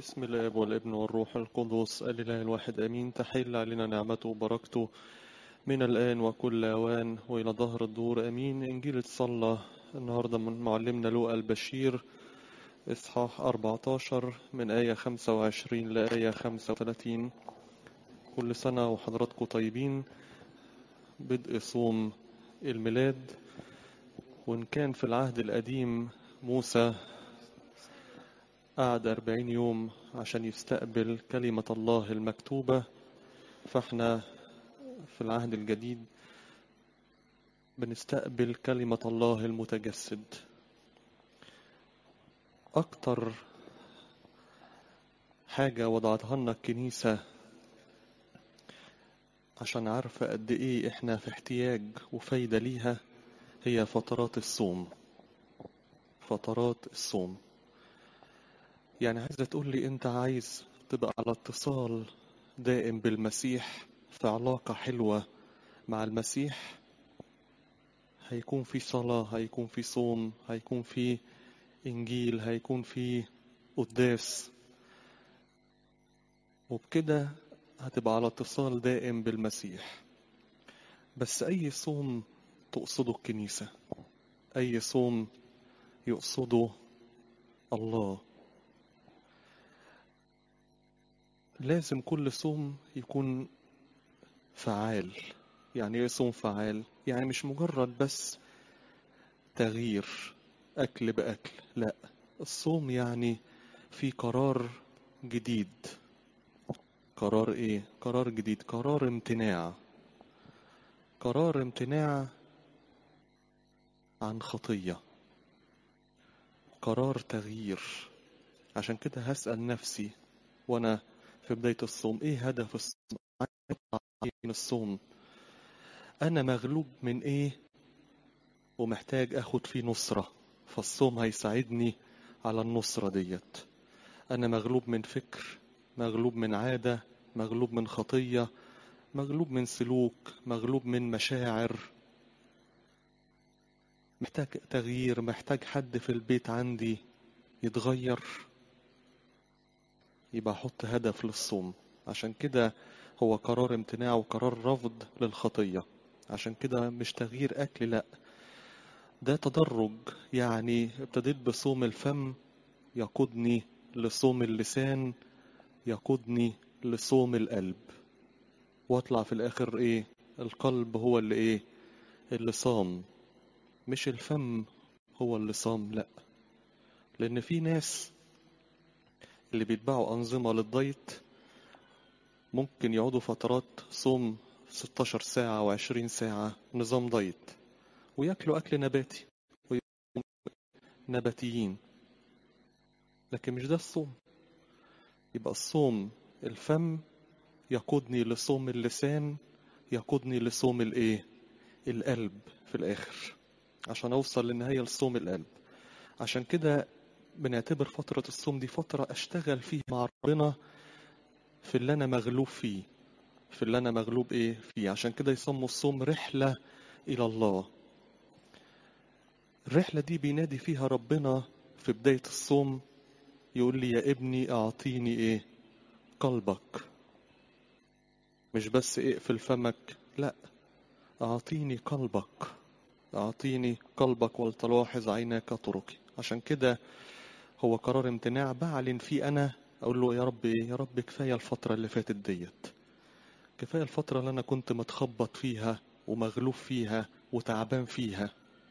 بسم الاب والابن والروح القدس الاله الواحد امين تحل علينا نعمته وبركته من الان وكل اوان والى ظهر الدور امين انجيل اتصلى النهارده من معلمنا لوقا البشير اصحاح 14 من ايه 25 لايه 35 كل سنه وحضراتكم طيبين بدء صوم الميلاد وإن كان في العهد القديم موسى قعد أربعين يوم عشان يستقبل كلمة الله المكتوبة فاحنا في العهد الجديد بنستقبل كلمة الله المتجسد أكتر حاجة وضعتها لنا الكنيسة عشان عارفة قد إيه إحنا في احتياج وفايدة ليها هي فترات الصوم فترات الصوم يعني عايزة تقول لي أنت عايز تبقى على اتصال دائم بالمسيح في علاقة حلوة مع المسيح هيكون في صلاة هيكون في صوم هيكون في إنجيل هيكون في قداس وبكده هتبقى على اتصال دائم بالمسيح بس أي صوم تقصده الكنيسة أي صوم يقصده الله لازم كل صوم يكون فعال يعني ايه صوم فعال يعني مش مجرد بس تغيير أكل بأكل لا الصوم يعني في قرار جديد قرار ايه قرار جديد قرار امتناع قرار امتناع عن خطية قرار تغيير عشان كده هسأل نفسي وانا في بداية الصوم ايه هدف الصوم من الصوم انا مغلوب من ايه ومحتاج اخد فيه نصرة فالصوم هيساعدني على النصرة ديت انا مغلوب من فكر مغلوب من عادة مغلوب من خطية مغلوب من سلوك مغلوب من مشاعر محتاج تغيير محتاج حد في البيت عندي يتغير يبقى احط هدف للصوم عشان كده هو قرار امتناع وقرار رفض للخطية عشان كده مش تغيير أكل لأ ده تدرج يعني ابتديت بصوم الفم يقودني لصوم اللسان يقودني لصوم القلب واطلع في الاخر ايه القلب هو اللي ايه اللي صام مش الفم هو اللي صام لا لان في ناس اللي بيتبعوا انظمه للدايت ممكن يقعدوا فترات صوم 16 ساعه و20 ساعه نظام دايت وياكلوا اكل نباتي نباتيين لكن مش ده الصوم يبقى الصوم الفم يقودني لصوم اللسان يقودني لصوم الايه القلب في الاخر عشان اوصل للنهايه لصوم القلب عشان كده بنعتبر فتره الصوم دي فتره اشتغل فيها مع ربنا في اللي انا مغلوب فيه في اللي انا مغلوب ايه فيه عشان كده يسموا الصوم رحله الى الله الرحله دي بينادي فيها ربنا في بدايه الصوم يقول لي يا ابني اعطيني ايه قلبك مش بس اقفل فمك لا اعطيني قلبك اعطيني قلبك ولتلاحظ عيناك طرقي عشان كده هو قرار امتناع بعلن فيه انا اقول له يا رب ايه يا رب كفايه الفتره اللي فاتت ديت كفايه الفتره اللي انا كنت متخبط فيها ومغلوب فيها وتعبان فيها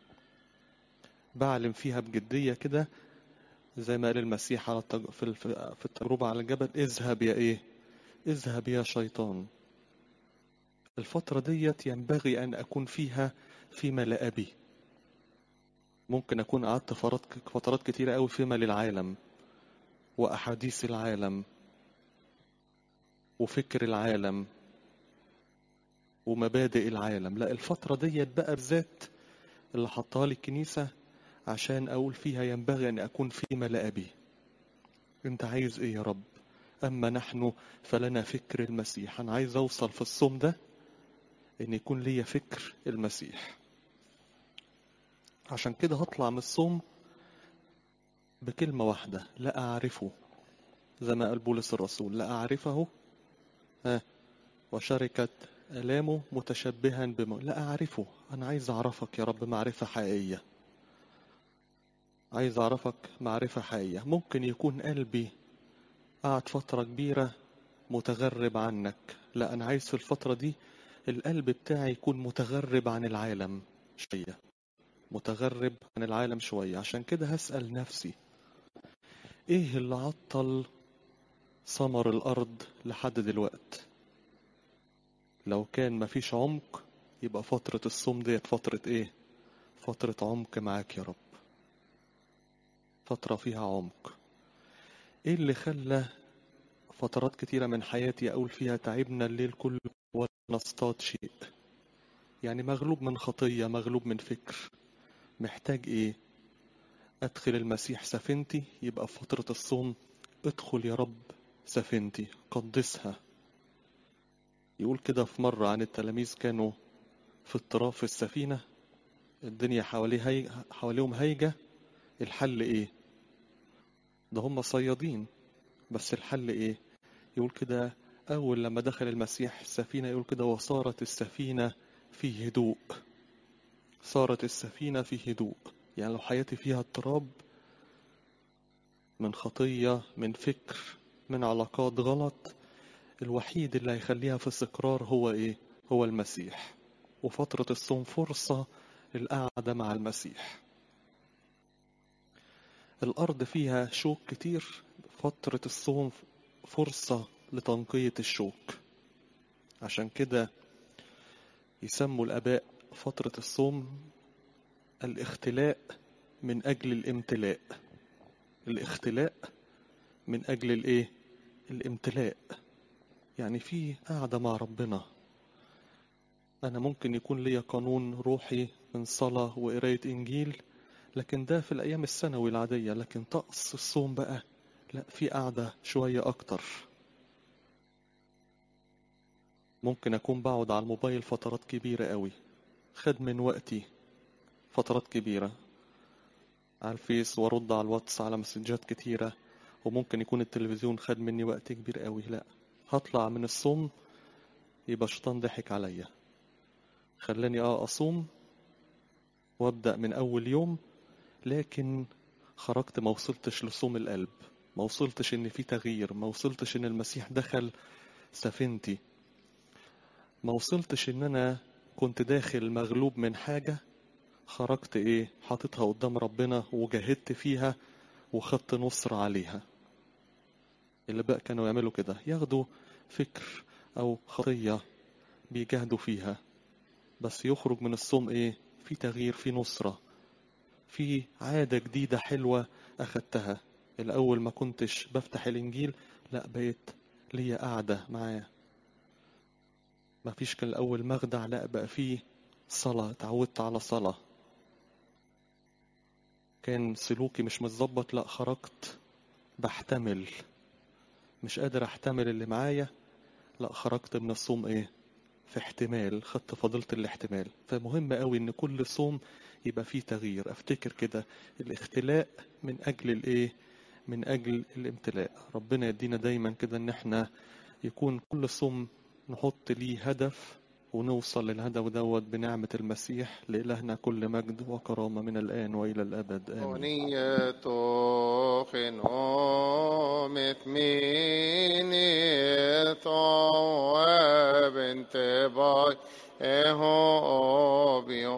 بعلن فيها بجديه كده زي ما قال المسيح على التج... في في التجربه على الجبل اذهب يا ايه اذهب يا شيطان الفترة ديت ينبغي أن أكون فيها فيما لا أبي ممكن أكون قعدت فترات كتيرة أوي فيما للعالم وأحاديث العالم وفكر العالم ومبادئ العالم لا الفترة ديت بقى بذات اللي حطها لي الكنيسة عشان أقول فيها ينبغي أن أكون فيما لا أبي أنت عايز إيه يا رب أما نحن فلنا فكر المسيح أنا عايز أوصل في الصوم ده ان يكون ليا فكر المسيح عشان كده هطلع من الصوم بكلمة واحدة لا أعرفه زي ما قال بولس الرسول لا أعرفه ها وشركة آلامه متشبها بما لا أعرفه أنا عايز أعرفك يا رب معرفة حقيقية عايز أعرفك معرفة حقيقية ممكن يكون قلبي قعد فترة كبيرة متغرب عنك لا أنا عايز في الفترة دي القلب بتاعي يكون متغرب عن العالم شوية متغرب عن العالم شوية عشان كده هسأل نفسي ايه اللي عطل ثمر الأرض لحد دلوقت لو كان مفيش عمق يبقى فترة الصوم ديت فترة ايه فترة عمق معاك يا رب فترة فيها عمق ايه اللي خلى فترات كتيرة من حياتي أقول فيها تعبنا الليل كله ولا نصطاد شيء يعني مغلوب من خطية مغلوب من فكر محتاج ايه ادخل المسيح سفينتي يبقى في فترة الصوم ادخل يا رب سفينتي قدسها يقول كده في مرة عن التلاميذ كانوا في اضطراب في السفينة الدنيا حواليه هي... حواليهم هيجة الحل ايه ده هم صيادين بس الحل ايه يقول كده اول لما دخل المسيح السفينة يقول كده وصارت السفينة في هدوء صارت السفينة في هدوء يعني لو حياتي فيها اضطراب من خطية من فكر من علاقات غلط الوحيد اللي هيخليها في استقرار هو ايه هو المسيح وفترة الصوم فرصة للقعدة مع المسيح الأرض فيها شوك كتير فترة الصوم فرصة لتنقية الشوك عشان كده يسموا الآباء فترة الصوم الاختلاء من أجل الامتلاء الاختلاء من أجل الإيه؟ الامتلاء يعني في قاعدة مع ربنا أنا ممكن يكون ليا قانون روحي من صلاة وقراية إنجيل لكن ده في الأيام السنوي العادية لكن طقس الصوم بقى لا في قاعدة شوية أكتر ممكن أكون بقعد على الموبايل فترات كبيرة قوي خد من وقتي فترات كبيرة على الفيس وارد على الواتس على مسجات كتيرة وممكن يكون التلفزيون خد مني وقت كبير قوي لا هطلع من الصوم يبقى الشيطان ضحك عليا خلاني اه اصوم وابدأ من اول يوم لكن خرجت ما وصلتش لصوم القلب ما وصلتش ان في تغيير ما وصلتش ان المسيح دخل سفينتي ما وصلتش ان انا كنت داخل مغلوب من حاجة خرجت ايه حاططها قدام ربنا وجاهدت فيها وخدت نصر عليها اللي بقى كانوا يعملوا كده ياخدوا فكر او خطية بيجاهدوا فيها بس يخرج من الصوم ايه في تغيير في نصرة في عادة جديدة حلوة أخدتها الأول ما كنتش بفتح الإنجيل لا بقيت ليا قاعدة معاه ما فيش كان الأول مخدع لا بقى فيه صلاة اتعودت على صلاة كان سلوكي مش متظبط لا خرجت بحتمل مش قادر احتمل اللي معايا لا خرجت من الصوم ايه في احتمال خدت فضيلة الاحتمال فمهم قوي ان كل صوم يبقى فيه تغيير افتكر كده الاختلاء من اجل الايه من اجل الامتلاء ربنا يدينا دايما كده ان احنا يكون كل صوم نحط ليه هدف ونوصل للهدف دوت بنعمة المسيح لإلهنا كل مجد وكرامة من الآن وإلى الأبد آمين أغنية خنومت ميني طواب انتباي اهو بيو